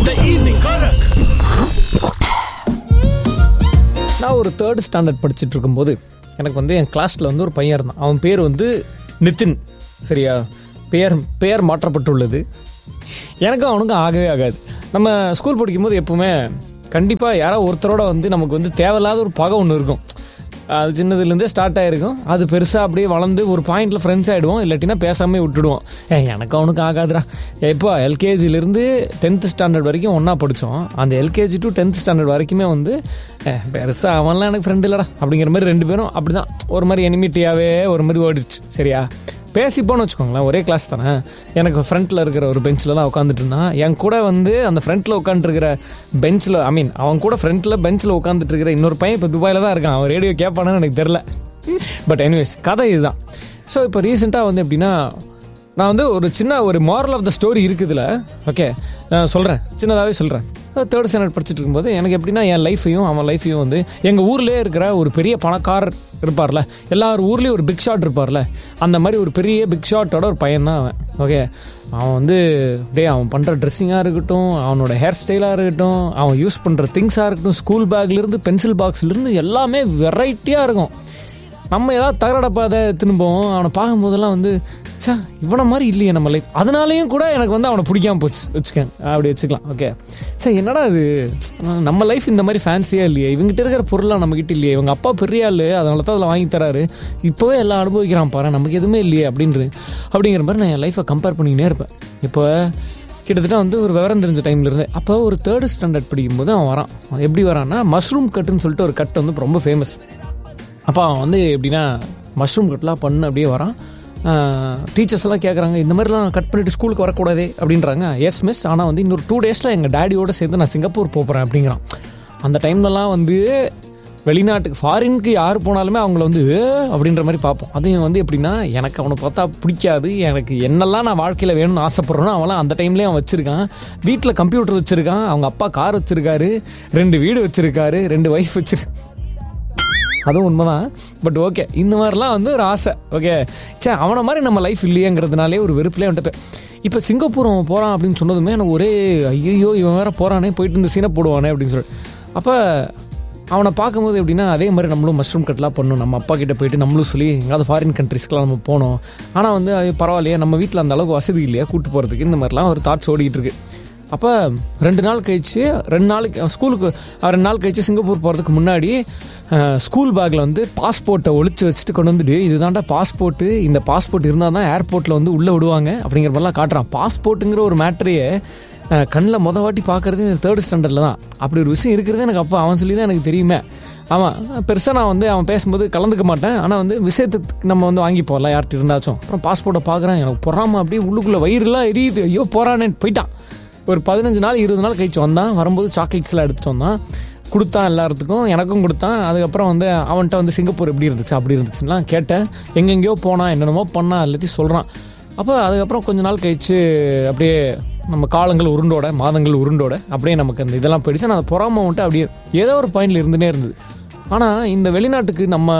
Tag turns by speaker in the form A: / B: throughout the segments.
A: The evening Karak.
B: நான் ஒரு third standard படிச்சுட்டு இருக்கும்போது எனக்கு வந்து என் கிளாஸில் வந்து ஒரு பையன் இருந்தான் அவன் பேர் வந்து நிதின் சரியா பெயர் பெயர் மாற்றப்பட்டுள்ளது எனக்கும் அவனுக்கும் ஆகவே ஆகாது நம்ம ஸ்கூல் படிக்கும்போது எப்பவுமே கண்டிப்பாக யாரோ ஒருத்தரோட வந்து நமக்கு வந்து தேவையில்லாத ஒரு பகை ஒன்று இருக்கும் அது சின்னதுலேருந்தே ஸ்டார்ட் ஆகிருக்கும் அது பெருசாக அப்படியே வளர்ந்து ஒரு பாயிண்டில் ஃப்ரெண்ட்ஸ் ஆகிடுவோம் இல்லாட்டினா பேசாமே விட்டுடுவோம் ஏ எனக்கு அவனுக்கு ஆகாதுடா எப்போ எல்கேஜிலேருந்து டென்த்து ஸ்டாண்டர்ட் வரைக்கும் ஒன்றா படித்தோம் அந்த எல்கேஜி டு டென்த் ஸ்டாண்டர்ட் வரைக்குமே வந்து ஏ பெருசாக அவன்லாம் எனக்கு ஃப்ரெண்டு இல்லைடா அப்படிங்கிற மாதிரி ரெண்டு பேரும் அப்படி தான் ஒரு மாதிரி எனிமிட்டியாகவே ஒரு மாதிரி ஓடிடுச்சு சரியா பேசிப்போன்னு வச்சுக்கோங்களேன் ஒரே கிளாஸ் தானே எனக்கு ஃப்ரண்ட்டில் இருக்கிற ஒரு பெஞ்சில் தான் உட்காந்துட்டு இருந்தான் என் கூட வந்து அந்த ஃப்ரண்ட்டில் உட்காந்துருக்கிற பெஞ்சில் ஐ மீன் அவன் கூட ஃப்ரண்ட்டில் பெஞ்சில் உட்காந்துட்டு இருக்கிற இன்னொரு பையன் இப்போ துபாயில் தான் இருக்கான் அவன் ரேடியோ கேட்பானு எனக்கு தெரில பட் எனிவேஸ் கதை இதுதான் ஸோ இப்போ ரீசெண்டாக வந்து எப்படின்னா நான் வந்து ஒரு சின்ன ஒரு மாரல் ஆஃப் த ஸ்டோரி இருக்குதுல ஓகே நான் சொல்கிறேன் சின்னதாகவே சொல்கிறேன் தேர்ட் ஸ்டாண்டர்ட் படிச்சுட்டு இருக்கும்போது எனக்கு எப்படின்னா என் லைஃபையும் அவன் லைஃபையும் வந்து எங்கள் ஊர்லேயே இருக்கிற ஒரு பெரிய பணக்காரர் இருப்பார்ல எல்லார் ஊர்லேயும் ஒரு பிக் ஷாட் இருப்பார்ல அந்த மாதிரி ஒரு பெரிய பிக் ஷாட்டோட ஒரு பையன் தான் அவன் ஓகே அவன் வந்து டே அவன் பண்ணுற ட்ரெஸ்ஸிங்காக இருக்கட்டும் அவனோட ஹேர் ஸ்டைலாக இருக்கட்டும் அவன் யூஸ் பண்ணுற திங்ஸாக இருக்கட்டும் ஸ்கூல் பேக்லேருந்து பென்சில் பாக்ஸ்லேருந்து எல்லாமே வெரைட்டியாக இருக்கும் நம்ம ஏதாவது தகரடப்பாதை திரும்பவும் அவனை பார்க்கும்போதெல்லாம் வந்து சா இவனை மாதிரி இல்லையே நம்ம லைஃப் அதனாலேயும் கூட எனக்கு வந்து அவனை பிடிக்காம போச்சு வச்சுக்கேன் அப்படி வச்சுக்கலாம் ஓகே சரி என்னடா இது நம்ம லைஃப் இந்த மாதிரி ஃபேன்சியாக இல்லையே இவங்ககிட்ட இருக்கிற பொருளாக நம்மக்கிட்ட இல்லையே இவங்க அப்பா பெரிய ஆள் அதனால தான் அதில் வாங்கி தராரு இப்போவே எல்லாம் அனுபவிக்கிறான் பாரு நமக்கு எதுவுமே இல்லையே அப்படின்ற அப்படிங்கிற மாதிரி நான் என் லைஃப்பை கம்பேர் பண்ணிக்கினே இருப்பேன் இப்போ கிட்டத்தட்ட வந்து ஒரு விவரம் தெரிஞ்ச டைம்ல இருந்து அப்போ ஒரு தேர்ட் ஸ்டாண்டர்ட் படிக்கும்போது அவன் வரான் அவன் எப்படி வரான்னா மஷ்ரூம் கட்டுன்னு சொல்லிட்டு ஒரு கட் வந்து ரொம்ப ஃபேமஸ் அப்போ அவன் வந்து எப்படின்னா மஷ்ரூம் கட்லாம் பண்ணு அப்படியே வரான் டீச்சர்ஸ் எல்லாம் கேட்குறாங்க இந்த மாதிரிலாம் கட் பண்ணிட்டு ஸ்கூலுக்கு வரக்கூடாதே அப்படின்றாங்க எஸ் மிஸ் ஆனால் வந்து இன்னொரு டூ டேஸில் எங்கள் டேடியோட சேர்ந்து நான் சிங்கப்பூர் போகிறேன் அப்படிங்கிறான் அந்த டைம்லலாம் வந்து வெளிநாட்டுக்கு ஃபாரினுக்கு யார் போனாலுமே அவங்கள வந்து "ஏ" அப்படின்ற மாதிரி பார்ப்போம் அதுவும் வந்து எப்படின்னா எனக்கு அவனை பார்த்தா பிடிக்காது எனக்கு என்னெல்லாம் நான் வாழ்க்கையில் வேணும்னு ஆசைப்பட்றேனோ அவன்லாம் அந்த டைம்லேயே அவன் வச்சுருக்கான் வீட்டில் கம்ப்யூட்டர் வச்சுருக்கான் அவங்க அப்பா கார் வச்சுருக்காரு ரெண்டு வீடு வச்சுருக்காரு ரெண்டு ஒய்ஃப் வச்சிருக்காரு அதுவும் உண்மைதான் பட் ஓகே இந்த மாதிரிலாம் வந்து ஒரு ஆசை ஓகே சே அவனை மாதிரி நம்ம லைஃப் இல்லையேங்கிறதுனாலே ஒரு வெறுப்புலேயே வந்துட்டு இப்போ சிங்கப்பூர் அவன் போகிறான் அப்படின்னு சொன்னதுமே எனக்கு ஒரே ஐயோ இவன் வேற போகிறானே போயிட்டு இந்த சீனை போடுவானே அப்படின்னு சொல்லிட்டு அப்போ அவனை பார்க்கும்போது எப்படின்னா அதே மாதிரி நம்மளும் மஷ்ரூம் கட்லாம் பண்ணணும் நம்ம அப்பா கிட்ட போயிட்டு நம்மளும் சொல்லி எங்கேயாவது ஃபாரின் கண்ட்ரிஸ்க்குலாம் நம்ம போனோம் ஆனால் வந்து அது பரவாயில்லையே நம்ம வீட்டில் அந்த அளவுக்கு வசதி இல்லையா கூட்டு போகிறதுக்கு இந்த மாதிரிலாம் ஒரு தாட்ஸ் ஓடிக்கிட்டு இருக்கு அப்போ ரெண்டு நாள் கழிச்சு ரெண்டு நாளைக்கு ஸ்கூலுக்கு ரெண்டு நாள் கழிச்சு சிங்கப்பூர் போகிறதுக்கு முன்னாடி அஹ், ஸ்கூல் பேக்கில் வந்து பாஸ்போர்ட்டை ஒளிச்சு வச்சுட்டு கொண்டு வந்துட்டு இதுதான்டா பாஸ்போர்ட்டு இந்த பாஸ்போர்ட் இருந்தால் தான் ஏர்போர்ட்டில் வந்து உள்ளே விடுவாங்க அப்படிங்கிற மாதிரிலாம் காட்டுறான் பாஸ்போர்ட்டுங்கிற ஒரு மேட்ரையே கண்ணில் மொதல் வாட்டி பார்க்குறது தேர்ட் ஸ்டாண்டர்டில் தான் அப்படி ஒரு விஷயம் இருக்கிறது எனக்கு அப்போ அவன் சொல்லி தான் எனக்கு தெரியுமே ஆமாம் பெருசாக நான் வந்து அவன் பேசும்போது கலந்துக்க மாட்டேன் ஆனால் வந்து விஷயத்துக்கு நம்ம வந்து வாங்கி போகலாம் யார்கிட்ட இருந்தாச்சும் அப்புறம் பாஸ்போர்ட்டை பார்க்குறேன் எனக்கு பொறாமல் அப்படியே உள்ளுக்குள்ளே வயிறுலாம் எரியுது ஐயோ போகிறானேன்னு போயிட்டான் ஒரு பதினஞ்சு நாள் இருபது நாள் கழிச்சு வந்தான் வரும்போது சாக்லேட்ஸ்லாம் எடுத்துகிட்டு வந்தான் கொடுத்தான் எல்லாத்துக்கும் எனக்கும் கொடுத்தான் அதுக்கப்புறம் வந்து அவன்கிட்ட வந்து சிங்கப்பூர் எப்படி இருந்துச்சு அப்படி இருந்துச்சுலாம் கேட்டேன் எங்கெங்கேயோ போனான் என்னென்னமோ பண்ணான் எல்லாத்தையும் சொல்கிறான் அப்போ அதுக்கப்புறம் கொஞ்ச நாள் கழிச்சு அப்படியே நம்ம காலங்கள் உருண்டோட மாதங்கள் உருண்டோட அப்படியே நமக்கு அந்த இதெல்லாம் போயிடுச்சு நான் அதை பொறாம வந்துட்டு அப்படியே ஏதோ ஒரு பாயிண்டில் இருந்துனே இருந்தது ஆனால் இந்த வெளிநாட்டுக்கு நம்ம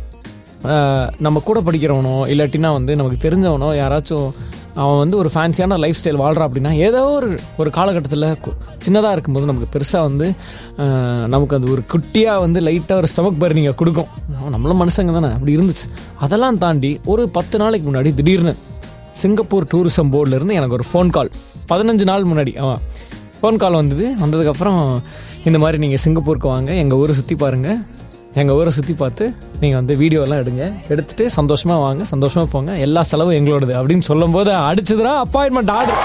B: ஆஹ், நம்ம கூட படிக்கிறவனோ இல்லாட்டினா வந்து நமக்கு தெரிஞ்சவனோ யாராச்சும் அவன் வந்து ஒரு ஃபேன்சியான லைஃப் ஸ்டைல் வாழ்கிறான் அப்படின்னா ஏதோ ஒரு ஒரு காலகட்டத்தில் சின்னதாக இருக்கும்போது நமக்கு பெருசாக வந்து ஆஹ், நமக்கு அது ஒரு குட்டியாக வந்து லைட்டாக ஒரு ஸ்டமக் பர்னிங்கை கொடுக்கும் அவன் நம்மளும் மனுஷங்க தானே அப்படி இருந்துச்சு அதெல்லாம் தாண்டி ஒரு பத்து நாளைக்கு முன்னாடி திடீர்னு சிங்கப்பூர் டூரிசம் போர்டிலேருந்து எனக்கு ஒரு ஃபோன் கால் பதினஞ்சு நாள் முன்னாடி ஆமாம் ஃபோன் கால் வந்தது வந்ததுக்கப்புறம் இந்த மாதிரி நீங்கள் சிங்கப்பூருக்கு வாங்க எங்கள் ஊரை சுற்றி பாருங்கள் எங்கள் ஊரை சுற்றி பார்த்து நீங்கள் வந்து வீடியோலாம் எடுங்க எடுத்துகிட்டு சந்தோஷமாக வாங்க சந்தோஷமாக போங்க எல்லா செலவும் எங்களோடது அப்படின்னு சொல்லும்போது அடிச்சதுனா அப்பாயின்மெண்ட் ஆர்டர்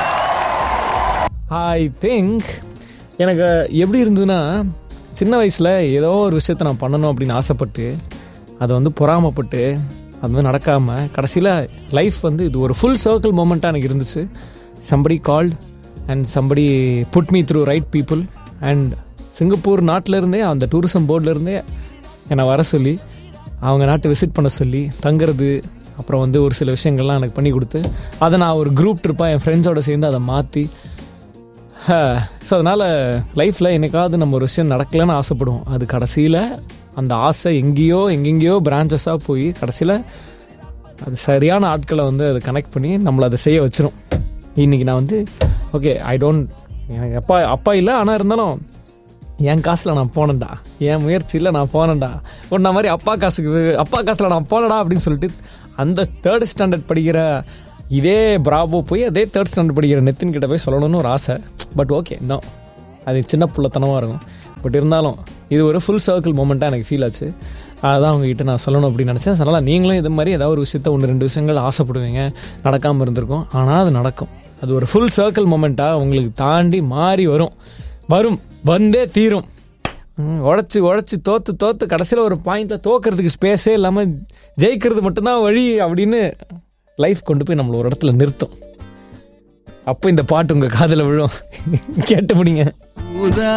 B: ஐ திங்க் எனக்கு எப்படி இருந்ததுன்னா சின்ன வயசில் ஏதோ ஒரு விஷயத்தை நான் பண்ணணும் அப்படின்னு ஆசைப்பட்டு அதை வந்து பொறாமப்பட்டு அது வந்து நடக்காமல் கடைசியில் லைஃப் வந்து இது ஒரு ஃபுல் சர்க்கிள் மூமெண்ட்டாக எனக்கு இருந்துச்சு somebody called and somebody put me through right people and Singapore நாட்டிலேருந்தே அந்த டூரிசம் போர்ட்லேருந்தே என்னை வர சொல்லி அவங்க நாட்டை விசிட் பண்ண சொல்லி தங்குறது அப்புறம் வந்து ஒரு சில விஷயங்கள்லாம் எனக்கு பண்ணி கொடுத்து அதை நான் ஒரு குரூப் ட்ரிப்பாக என் ஃப்ரெண்ட்ஸோட சேர்ந்து அதை மாற்றி ஸோ அதனால் லைஃப்பில் என்னைக்காவது நம்ம ஒரு விஷயம் நடக்கலைன்னு ஆசைப்படுவோம் அது கடைசியில் அந்த ஆசை எங்கேயோ எங்கெங்கேயோ பிரான்ச்சஸாக போய் கடைசியில் அது சரியான ஆட்களை வந்து அதை கனெக்ட் பண்ணி நம்மளை அதை செய்ய வச்சிரும் இன்றைக்கி நான் வந்து ஓகே ஐ டோன்ட் எனக்கு அப்பா அப்பா இல்லை ஆனால் இருந்தாலும் என் காசில் நான் போனேன்டா என் முயற்சியில் நான் போனேன்டா உன்ன மாதிரி அப்பா காசுக்கு அப்பா காசில் நான் போனடா அப்படின்னு சொல்லிட்டு அந்த தேர்ட் ஸ்டாண்டர்ட் படிக்கிற இதே பிராவோ போய் அதே தேர்ட் ஸ்டாண்டர்ட் படிக்கிற நெத்தின் கிட்ட போய் சொல்லணும்னு ஒரு ஆசை பட் ஓகே இன்னும் அது சின்ன புள்ளத்தனமாக இருக்கும் பட் இருந்தாலும் இது ஒரு ஃபுல் சர்க்கிள் மூமெண்ட்டாக எனக்கு ஃபீல் ஆச்சு அதான் உங்ககிட்ட நான் சொல்லணும் அப்படின்னு நினச்சேன் அதனால் நீங்களும் இது மாதிரி ஏதாவது ஒரு விஷயத்த ஒன்று ரெண்டு விஷயங்கள் ஆசைப்படுவீங்க நடக்காமல் இருந்திருக்கும் ஆனால் அது நடக்கும் அது ஒரு ஃபுல் சர்க்கிள் மூமெண்ட்டாக உங்களுக்கு தாண்டி மாறி வரும் வரும் வந்தே தீரும் ம், உழைச்சு உழைச்சு தோத்து தோத்து கடைசியில் ஒரு பாயிண்டில் தோக்கிறதுக்கு ஸ்பேஸே இல்லாமல் ஜெயிக்கிறது மட்டும்தான் வழி அப்படின்னு லைஃப் கொண்டு போய் நம்மள ஒரு இடத்துல நிறுத்தும் அப்போ இந்த பாட்டு உங்கள் காதில் விழும் கேட்டு முடிங்க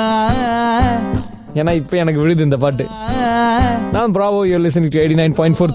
B: ஏன்னா இப்போ எனக்கு விழுது இந்த பாட்டு நான் bravo your listening to eighty nine point four